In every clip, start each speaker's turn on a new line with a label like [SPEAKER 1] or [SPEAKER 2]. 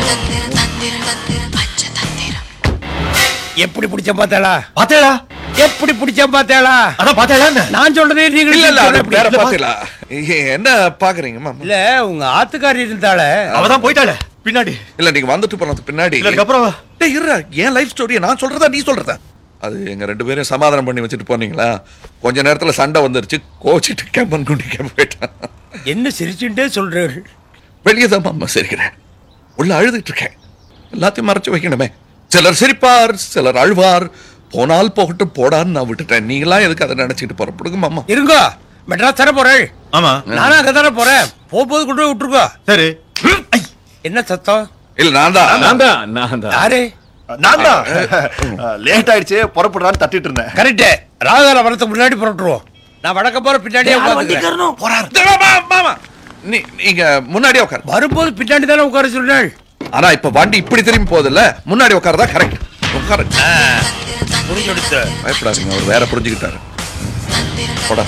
[SPEAKER 1] எப்படி பிடிச்ச பார்த்தாளா
[SPEAKER 2] பாத்தேடா
[SPEAKER 1] எப்படி பிடிச்ச பார்த்தாளா
[SPEAKER 2] அதான் பாத்தேடா
[SPEAKER 1] நான் சொல்றதே நீங்க
[SPEAKER 3] இல்ல இல்ல அது
[SPEAKER 1] எப்படி?
[SPEAKER 3] வேற பாத்தீங்களா என்ன பாக்குறீங்க மாமா
[SPEAKER 1] இல்ல உங்க ஆத்துக்காரி இருந்தால
[SPEAKER 2] அவதான் போயிட்டாளே பின்னாடி
[SPEAKER 3] இல்ல நீங்க வந்துட்டு போனதுக்கு பின்னாடி
[SPEAKER 2] இல்ல அதுக்கப்புறம்
[SPEAKER 3] டேய் இருடா என் லைஃப் ஸ்டோரியை நான் சொல்றதா நீ சொல்றதா அது எங்க ரெண்டு பேரும் சமாதானம் பண்ணி வச்சுட்டு போனீங்களா கொஞ்ச நேரத்துல சண்டை வந்துருச்சு கோச்சிட்டு கேம்பன் குண்டி கேம்ப் போயிட்டான்
[SPEAKER 1] என்ன சிரிச்சுட்டே சொல்றேன்
[SPEAKER 3] வெளியே தான் மாமா சிரிக்கிறேன் உள்ள அழுதுட்டு இருக்கேன் எல்லாத்தையும் மறைச்சு வைக்கணுமே சிலர் சிரிப்பார் சிலர் அழுவார் போனால் போகட்டும் போடான்னு நான் விட்டுட்டேன் நீங்களாம் எதுக்கு அதை நினைச்சிட்டு புறப்படுங்க மாமா
[SPEAKER 1] இருங்கோ மெட்ராஸ் தர போறேன்
[SPEAKER 2] ஆமா
[SPEAKER 1] நானும் அங்க தானே போறேன் போகும்போது கொண்டு போய் விட்டுருக்கோ
[SPEAKER 2] சரி
[SPEAKER 1] என்ன சத்தம்
[SPEAKER 3] இல்ல நான் தான்
[SPEAKER 4] நான் தான் நான் தான்
[SPEAKER 1] யாரு
[SPEAKER 2] நான் தான் லேட் ஆயிடுச்சு புறப்படுறான்னு தட்டிட்டு இருந்தேன்
[SPEAKER 1] கரெக்ட் ராகால வரதுக்கு முன்னாடி புறட்டுருவோம் நான் வடக்க போற பின்னாடியே உட்காந்துக்கிறேன்
[SPEAKER 2] போறாரு
[SPEAKER 3] மாமா, மாமா நீ நீங்க முன்னாடியே உட்காரு
[SPEAKER 1] வரும்போது பின்னாடி தானே உட்கார சொன்னேன்
[SPEAKER 3] ஆனா இப்ப வண்டி இப்படி திரும்பி போகுதுல்ல முன்னாடி உட்காரதா கரெக்ட் உட்காரு
[SPEAKER 1] புரிஞ்செடுத்து
[SPEAKER 3] பயப்படாதீங்க அவர் வேற புரிஞ்சுக்கிட்டாரு போடா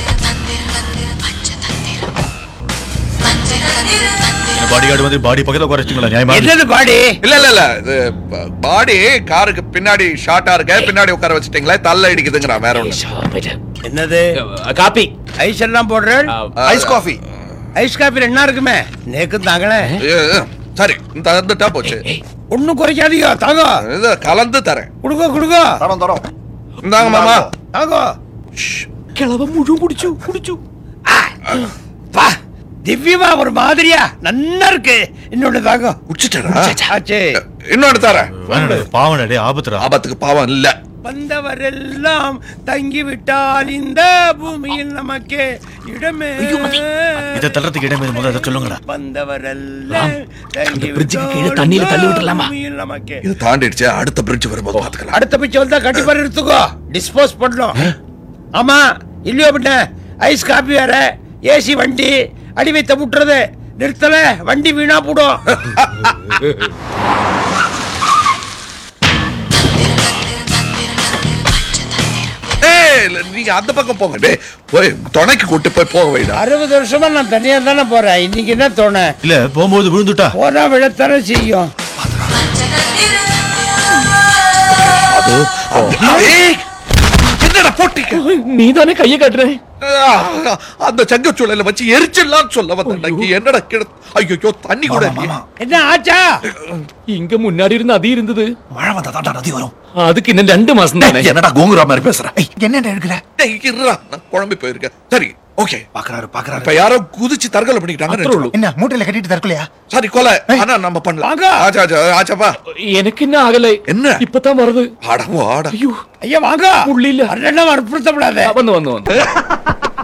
[SPEAKER 2] பாடி கார்டு வந்து பாடி பக்கத்துல குறைச்சிங்களா நியாயமா
[SPEAKER 1] என்னது பாடி
[SPEAKER 3] இல்ல இல்ல இல்ல இது பாடி காருக்கு பின்னாடி ஷார்ட்டா இருக்க பின்னாடி உட்கார வச்சுட்டீங்களே தள்ள இடிக்குதுங்கிறா வேற ஒண்ணு
[SPEAKER 1] என்னது
[SPEAKER 4] காப்பி
[SPEAKER 1] ஐஸ் எல்லாம் போடுறேன்
[SPEAKER 2] ஐஸ் காஃபி
[SPEAKER 1] ஐஸ் காப்பில என்ன இருக்குமே நேக்கு தாங்களே
[SPEAKER 3] ஏ, ஏ, சரி தந்துட்டா போச்சு
[SPEAKER 1] ஒண்ணும் குறைக்காதீங்க தாங்க
[SPEAKER 3] இது கலந்து தரேன்
[SPEAKER 1] குடுங்க குடுங்க
[SPEAKER 2] தரோம் தரோம்
[SPEAKER 3] இந்தாங்க மாமா
[SPEAKER 1] தாங்க
[SPEAKER 4] கிளவ முழு குடிச்சு குடிச்சு
[SPEAKER 1] பா திவ்யமா ஒரு மாதிரியா நன்னா இருக்கு இன்னொன்னு தாங்க
[SPEAKER 3] குடிச்சிட்டா
[SPEAKER 1] ஆச்சே
[SPEAKER 3] இன்னொன்னு தரேன்
[SPEAKER 2] பாவம் டே ஆபத்துரா
[SPEAKER 3] ஆபத்துக்கு பாவம் இல்ல
[SPEAKER 1] வந்தவரெல்லாம் தங்கி விட்டால் இந்த பூமியில் நமக்கு இடமே
[SPEAKER 2] இதை தள்ளுறதுக்கு இடமே முதல்ல அதை சொல்லுங்கடா
[SPEAKER 1] வந்தவரெல்லாம் தங்கி
[SPEAKER 4] பிரிட்ஜுக்கு கீழே
[SPEAKER 1] விட்டால்
[SPEAKER 4] தண்ணியில
[SPEAKER 1] இந்த
[SPEAKER 4] தள்ளி விட்டுறலாமா?
[SPEAKER 1] பூமியில் நமக்கு
[SPEAKER 3] இது தாண்டிடுச்சு அடுத்த பிரிட்ஜ் வரும்போது பாத்துக்கலாம்
[SPEAKER 1] அடுத்த பிச்சை வந்தா கண்டிப்பா எடுத்துக்கோ டிஸ்போஸ் பண்ணலாம் ஆமா இல்லையோ பின்ன ஐஸ் காப்பி வேற ஏசி வண்டி அடி வைத்த முட்டுறது நிறுத்தல வண்டி வீணா போடும்
[SPEAKER 3] ஏய் இல்ல, நீங்க அந்த பக்கம் போங்க டேய் போய் துணைக்கு கூட்டு போய் போக வைடா
[SPEAKER 1] அறுபது வருஷமா நான் தனியா தானே போறேன் இன்னைக்கு என்ன தோண
[SPEAKER 2] இல்ல போகும்போது விழுந்துட்டா
[SPEAKER 1] போனா விழத்தானே செய்யும்
[SPEAKER 3] ஏய், என்னடா போட்டீங்க
[SPEAKER 4] நீ தானே கையை காட்டுற
[SPEAKER 3] ஆ, அந்த சங்கச்சூழல வச்சு எரிச்சிடலாம் சொல்ல வந்தேன் என்னடா கிட ஐயோ தண்ணி கூட இல்லையே.
[SPEAKER 1] என்ன ஆச்சா
[SPEAKER 4] இங்க முன்னாடி இருந்து அது இருந்தது
[SPEAKER 2] மழை வந்தா தாண்டா நதி வரும்
[SPEAKER 4] அதுக்கு இன்னும் ரெண்டு மாசம் தானே
[SPEAKER 2] என்னடா கோங்குரா மாதிரி பேசுற என்னடா எடுக்கிற
[SPEAKER 3] டேய், இருடா, நான் குழம்பி போயிருக்கேன் சரி ஓகே
[SPEAKER 2] பாக்குறாரு
[SPEAKER 3] இப்ப
[SPEAKER 2] பாக்குறாரு
[SPEAKER 3] யாரோ குதிச்சு தற்கொலை பண்ணிக்கிட்டாங்கன்னு
[SPEAKER 4] அத்ரோலு.
[SPEAKER 3] நினைச்சுக்கோ.
[SPEAKER 2] என்ன மூட்டையில கட்டிட்டு தற்கொலையா
[SPEAKER 3] சரி கொலை ஆனா நம்ம பண்ணலாம்
[SPEAKER 1] வாங்க.
[SPEAKER 3] ஆச்சா ஆச்சா ஆச்சாப்பா
[SPEAKER 4] எனக்கு என்ன ஆகலை
[SPEAKER 3] என்ன?
[SPEAKER 4] இப்பதான் வருது
[SPEAKER 3] ஆடவோ ஆட
[SPEAKER 4] ஐயோ
[SPEAKER 1] ஐயா வாங்க
[SPEAKER 4] புள்ளி இல்ல.
[SPEAKER 1] அண்ணன் வற்புறுத்தப்படாத
[SPEAKER 4] வந்து வந்து வந்து